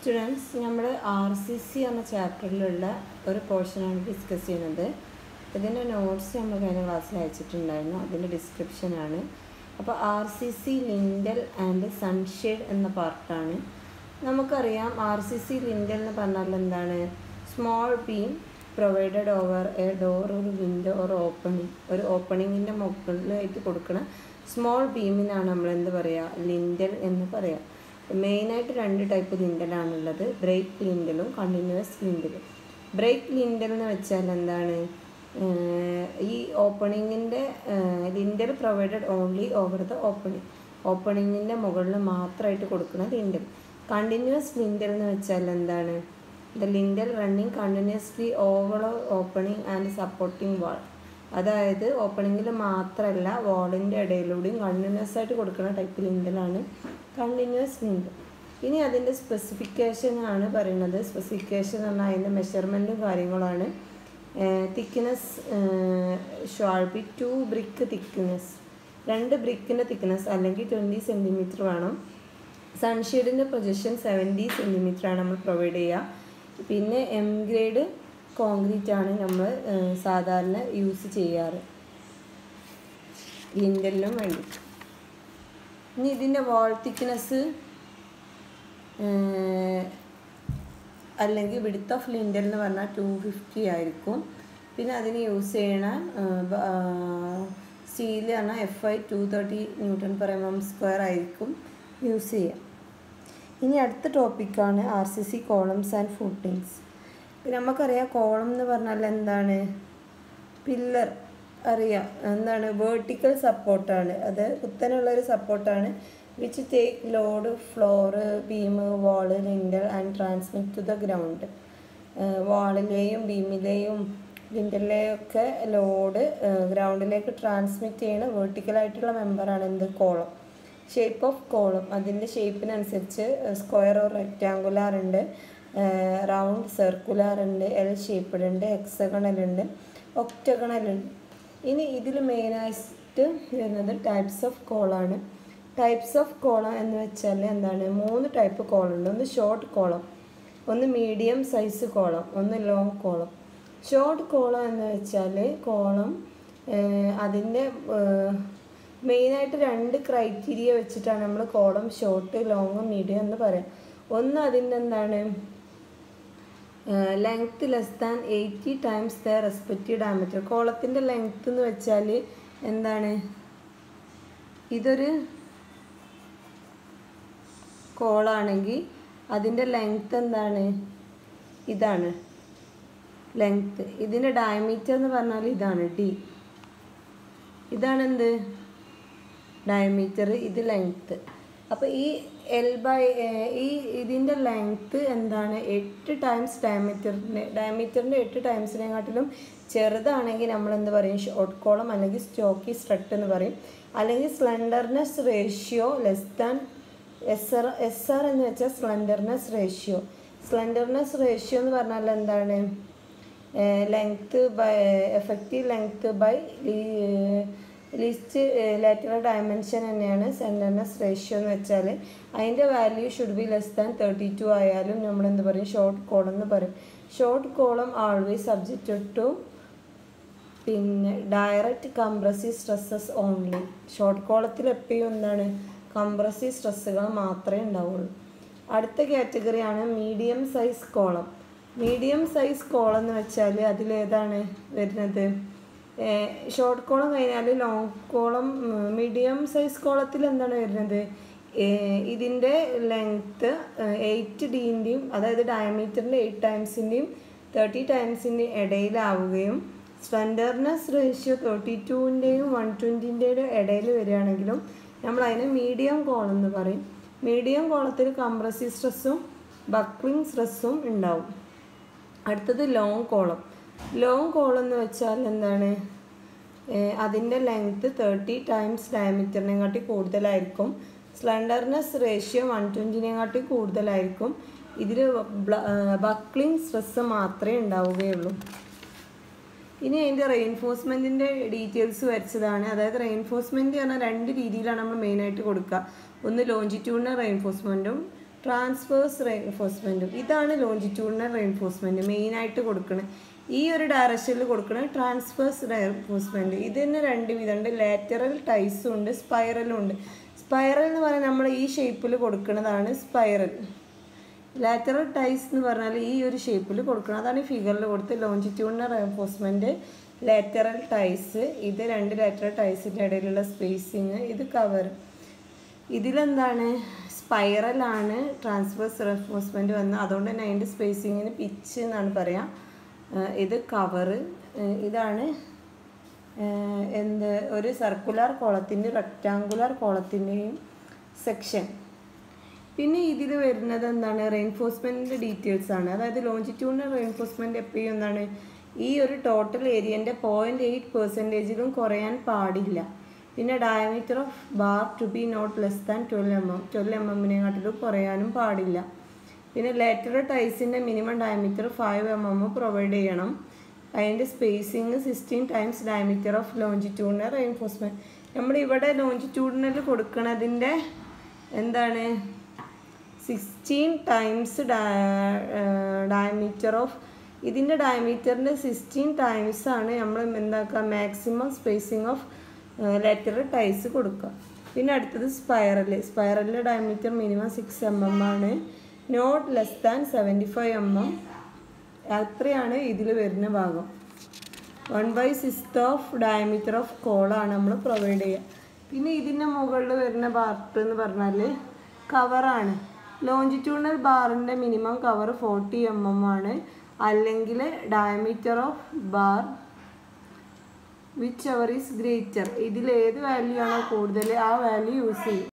students നമ്മൾ R C C എന്ന ചാപ്റ്ററിലുള്ള ഒരു പോർഷനാണ് ഡിസ്കസ് ചെയ്യുന്നത് ഇതിൻ്റെ നോട്ട്സ് നമ്മൾ കഴിഞ്ഞ ക്ലാസ്സിൽ അയച്ചിട്ടുണ്ടായിരുന്നു അതിൻ്റെ ഡിസ്ക്രിപ്ഷനാണ് അപ്പോൾ R C C lintel and sunshade എന്ന പാർട്ടാണ് നമുക്കറിയാം ആർ സി സി ലിൻഡൽ എന്ന് പറഞ്ഞാൽ എന്താണ് small beam provided over a door ഒരു വിൻഡോ ഒരു ഓപ്പണിംഗ് ഒരു ഓപ്പണിങ്ങിൻ്റെ മുകളിലായിട്ട് കൊടുക്കുന്ന സ്മോൾ ബീമിനാണ് നമ്മൾ എന്ത് പറയുക ലിൻഡൽ എന്ന് പറയാം മെയിനായിട്ട് രണ്ട് ടൈപ്പ് ലിൻഡലാണുള്ളത് ബ്രേക്ക് ലിൻഡലും കണ്ടിന്യൂസ് ലിൻഡലും ബ്രേക്ക് ലിൻഡൽ എന്ന് വെച്ചാൽ എന്താണ് ഈ ഓപ്പണിങ്ങിൻ്റെ lintel provided only over the opening ഓപ്പണിങ്ങിൻ്റെ മുകളിൽ മാത്രമായിട്ട് കൊടുക്കുന്ന ലിൻഡൽ കണ്ടിന്യൂസ് ലിൻഡൽ എന്ന് വെച്ചാൽ എന്താണ് the lintel running continuously over opening and supporting wall അതായത് ഓപ്പണിങ്ങിൽ മാത്രമല്ല വാളിൻ്റെ ഇടയിലൂടെയും കണ്ടിന്യൂസ് ആയിട്ട് കൊടുക്കുന്ന ടൈപ്പ് ലിൻഡലാണ് കണ്ടിന്യൂസ് ലിൻഡൽ ഇനി അതിൻ്റെ സ്പെസിഫിക്കേഷൻ ആണ് പറയുന്നത് സ്പെസിഫിക്കേഷൻ എന്ന് പറഞ്ഞാൽ അതിൻ്റെ മെഷർമെൻറ്റും കാര്യങ്ങളാണ് thickness shall be two brick thickness രണ്ട് ബ്രിക്കിൻ്റെ തിക്നെസ് അല്ലെങ്കിൽ ട്വൻറ്റി സെൻറ്റിമീറ്റർ വേണം സൺഷെയ്ഡിൻ്റെ പ്രൊജക്ഷൻ സെവൻറ്റി സെൻറ്റിമീറ്റർ ആണ് നമ്മൾ പ്രൊവൈഡ് ചെയ്യുക പിന്നെ എം ഗ്രേഡ് കോൺക്രീറ്റ് ആണ് നമ്മൾ സാധാരണ യൂസ് ചെയ്യാറ് ലിൻഡലിനും വേണ്ടി ഇനി ഇതിൻ്റെ വാൾ തിക്നെസ് അല്ലെങ്കിൽ വിടുത്ത് ഓഫ് ലിൻഡൽ എന്ന് പറഞ്ഞാൽ ടു ഫിഫ്റ്റി ആയിരിക്കും പിന്നെ അതിന് യൂസ് ചെയ്യണ സ്റ്റീൽ പറഞ്ഞാൽ F I two thirty newton per M M square ആയിരിക്കും യൂസ് ചെയ്യുക ഇനി അടുത്ത ടോപ്പിക്കാണ് R C C columns and footings നമുക്കറിയാം കോളം എന്ന് പറഞ്ഞാൽ എന്താണ് പില്ലർ അറിയാം എന്താണ് വേർട്ടിക്കൽ സപ്പോർട്ടാണ് അത് കുത്തനുള്ളൊരു സപ്പോർട്ടാണ് which take load floor beam wall lintel and transmit to the ground വാളിലെയും ബീമിലെയും ലിൻഡലിലെയും ഒക്കെ ലോഡ് ഗ്രൗണ്ടിലേക്ക് ട്രാൻസ്മിറ്റ് ചെയ്യുന്ന വേർട്ടിക്കലായിട്ടുള്ള മെമ്പറാണ് എന്ത് കോളം ഷേപ്പ് ഓഫ് കോളം അതിൻ്റെ ഷേപ്പിനനുസരിച്ച് സ്ക്വയർ ഓർ റെക്റ്റാങ്കുലാർ ഉണ്ട് റൗണ്ട് സർക്കുലാർ ഉണ്ട് എൽ ഷേപ്പ്ഡ് ഉണ്ട് ഹെക്സഗണൽ ഉണ്ട് ഒക്ടഗണൽ ഉണ്ട് ഇനി ഇതിൽ മെയിനായിട്ട് വരുന്നത് ടൈപ്സ് ഓഫ് കോളാണ് ടൈപ്സ് ഓഫ് കോളം എന്ന് വെച്ചാൽ എന്താണ് മൂന്ന് ടൈപ്പ് കോളം ഉണ്ട് ഒന്ന് ഷോർട്ട് കോളം ഒന്ന് മീഡിയം സൈസ് കോളം ഒന്ന് ലോങ് കോളം ഷോർട്ട് കോളം എന്ന് വെച്ചാൽ കോളം അതിൻ്റെ മെയിനായിട്ട് രണ്ട് ക്രൈറ്റീരിയ വെച്ചിട്ടാണ് നമ്മൾ കോളം ഷോർട്ട് ലോങ് മീഡിയം എന്ന് പറയാം ഒന്ന് അതിൻ്റെ എന്താണ് length less than eighty times the respective diameter കോളത്തിൻ്റെ ലെങ്ത്ത് എന്ന് വെച്ചാൽ എന്താണ് ഇതൊരു കോളാണെങ്കിൽ അതിൻ്റെ ലെങ്ത്ത് എന്താണ് ഇതാണ് ലെങ്ത്ത് ഇതിൻ്റെ ഡയമീറ്റർ എന്ന് പറഞ്ഞാൽ ഇതാണ് ഡി ഇതാണ് എന്ത് ഡയമീറ്റർ ഇത് ലെങ്ത്ത് അപ്പോൾ ഈ എൽ ബൈ ഈ ഇതിൻ്റെ ലെങ്ത്ത് എന്താണ് എട്ട് ടൈംസ് ഡയമീറ്ററിൻ്റെ ഡയമീറ്ററിൻ്റെ എട്ട് ടൈംസിനെക്കാട്ടിലും ചെറുതാണെങ്കിൽ നമ്മൾ എന്ത് പറയും ഷോർട്ട് കോളം അല്ലെങ്കിൽ സ്റ്റോക്കി സ്ട്രട്ട് എന്ന് പറയും അല്ലെങ്കിൽ slenderness ratio less than S R S R എന്ന് വെച്ചാൽ സ്ലെൻഡർനെസ് റേഷ്യോ സ്ലെൻഡർനെസ് റേഷ്യോ എന്ന് പറഞ്ഞാൽ എന്താണ് length by effective length by least lateral dimension തന്നെയാണ് സെൻറ്റർനെസ് റേഷ്യോ എന്ന് വെച്ചാൽ അതിൻ്റെ value should be less than thirty two ആയാലും നമ്മൾ എന്ത് പറയും ഷോർട്ട് കോളം എന്ന് പറയും short column always subjected to പിന്നെ direct compressive stresses only short കോളത്തിൽ എപ്പോഴും എന്താണ് കംപ്രസീവ് സ്ട്രെസ്സുകൾ മാത്രമേ ഉണ്ടാവുള്ളൂ അടുത്ത കാറ്റഗറിയാണ് medium size column medium size column എന്ന് വെച്ചാൽ അതിലേതാണ് വരുന്നത് ഷോർട്ട് കോളം കഴിഞ്ഞാൽ ലോങ് കോളം മീഡിയം സൈസ് കോളത്തിൽ എന്താണ് വരുന്നത് ഇതിൻ്റെ ലെങ്ത്ത് എയ്റ്റ് ഡീൻ്റെയും അതായത് ഡയമീറ്ററിൻ്റെ എയ്റ്റ് ടൈംസിൻ്റെയും തേർട്ടി ടൈംസിൻ്റെയും ഇടയിലാവുകയും സ്ലെൻഡർനെസ് റേഷ്യോ തേർട്ടി ടുവിൻ്റെയും വൺ ട്വൻറ്റിൻ്റെയും ഇടയിൽ വരികയാണെങ്കിലും നമ്മൾ അതിനെ മീഡിയം കോളം എന്ന് പറയും മീഡിയം കോളത്തിൽ കംപ്രസീവ് സ്ട്രെസ്സും ബക്ലിംഗ് സ്ട്രെസ്സും ഉണ്ടാവും അടുത്തത് ലോങ് കോളം ലോങ് കോളം എന്ന് വെച്ചാൽ എന്താണ് അതിൻ്റെ ലെങ്ത്ത് തേർട്ടി ടൈംസ് ഡയമീറ്ററിനെക്കാട്ടി കൂടുതലായിരിക്കും സ്ലെൻഡർനെസ് റേഷ്യോ വൺ ട്വൻറ്റിനെക്കാട്ടി കൂടുതലായിരിക്കും ഇതിൽ ബക്ലിംഗ് സ്ട്രെസ്സ് മാത്രമേ ഉണ്ടാവുകയുള്ളൂ ഇനി അതിൻ്റെ റെയിൻഫോഴ്സ്മെൻറ്റിൻ്റെ ഡീറ്റെയിൽസ് വരച്ചതാണ് അതായത് റെയിൻഫോഴ്സ്മെൻറ്റ് പറഞ്ഞാൽ രണ്ട് രീതിയിലാണ് നമ്മൾ മെയിനായിട്ട് കൊടുക്കുക ഒന്ന് ലോഞ്ചിറ്റ്യൂഡിനൽ റെയിൻഫോഴ്സ്മെൻറ്റും ട്രാൻസ്ഫേഴ്സ് റെയിൻഫോഴ്സ്മെൻറ്റും ഇതാണ് ലോഞ്ചിറ്റ്യൂഡിനൽ റെയിൻഫോഴ്സ്മെൻറ്റ് മെയിനായിട്ട് കൊടുക്കുന്നത് ഈ ഒരു ഡയറക്ഷനിൽ കൊടുക്കുന്ന ട്രാൻസ്ഫേഴ്സ് റെയിൻഫോഴ്സ്മെൻറ്റ് ഇത് തന്നെ രണ്ട് വിധമുണ്ട് ലാറ്ററൽ ടൈസും ഉണ്ട് സ്പൈറലും ഉണ്ട് സ്പൈറൽ എന്ന് പറഞ്ഞാൽ നമ്മൾ ഈ ഷേപ്പിൽ കൊടുക്കുന്നതാണ് സ്പൈറൽ ലാറ്ററൽ ടൈസ് എന്ന് പറഞ്ഞാൽ ഈ ഒരു ഷേപ്പിൽ കൊടുക്കണം അതാണ് ഈ ഫിഗറിൽ കൊടുത്ത് ലോഞ്ചിറ്റ്യൂഡിനൽ റെയിൻഫോഴ്സ്മെൻറ്റ് ലാറ്ററൽ ടൈസ് ഇത് രണ്ട് ലാറ്ററൽ ടൈസിൻ്റെ ഇടയിലുള്ള സ്പേസിങ് ഇത് കവർ ഇതിലെന്താണ് സ്പൈറലാണ് ട്രാൻസ്ഫേഴ്സ് റെൻഫോഴ്സ്മെൻറ്റ് വന്നത് അതുകൊണ്ട് തന്നെ അതിൻ്റെ സ്പേസിങ്ങിന് പിച്ച് എന്നാണ് പറയാം ഏഹ് ഇത് കവറ് ഇതാണ് ഏഹ് എന്ത് ഒരു സർക്കുലർ കോളത്തിൻ്റെ റെക്റ്റാങ്കുലർ കോളത്തിൻ്റെയും സെക്ഷൻ പിന്നെ ഇതിൽ വരുന്നത് എന്താണ് റെയിൻഫോഴ്സ്മെൻറ്റിൻ്റെ ഡീറ്റെയിൽസ് ആണ് അതായത് ലോഞ്ചിറ്റ്യൂഡിനൽ റെയിൻഫോഴ്സ്മെൻറ്റ് എപ്പോഴും എന്താണ് ഈ ഒരു ടോട്ടൽ ഏരിയൻ്റെ പോയിൻറ്റ് എയ്റ്റ് പെർസെൻറ്റേജിലും കുറയാൻ പാടില്ല പിന്നെ diameter of bar to be not less than twelve M M twelve M എമ്മിനെക്കാട്ടിലും കുറയാനും പാടില്ല പിന്നെ ലാറ്ററൽ ടൈസിൻ്റെ minimum diameter five M M provide ചെയ്യണം അതിൻ്റെ spacing sixteen times diameter of longitudinal reinforcement നമ്മളിവിടെ ലോഞ്ചിറ്റ്യൂഡിനൽ കൊടുക്കണതിൻ്റെ എന്താണ് സിക്സ്റ്റീൻ ടൈംസ് ഡയമീറ്റർ ഓഫ് ഇതിൻ്റെ ഡയമീറ്ററിൻ്റെ സിക്സ്റ്റീൻ ടൈംസ് ആണ് നമ്മൾ എന്താക്കുക maximum spacing of lateral ties കൊടുക്കുക പിന്നെ അടുത്തത് സ്പൈറൽ സ്പൈറലിൻ്റെ diameter minimum six M M ആണ് not less than seventy five M M അത്രയാണ് ഇതിൽ വരുന്ന ഭാഗം one by sixth of diameter of കോളാണ് നമ്മൾ പ്രൊവൈഡ് ചെയ്യുക പിന്നെ ഇതിൻ്റെ മുകളിൽ വരുന്ന പാർട്ട് എന്ന് പറഞ്ഞാൽ കവറാണ് ലോഞ്ചിറ്റ്യൂണൽ ബാറിൻ്റെ minimum cover forty M M ആണ് അല്ലെങ്കിൽ diameter of bar whichever is greater ഇതിൽ ഏത് വാല്യൂ ആണോ കൂടുതൽ ആ വാല്യൂ യൂസ് ചെയ്യും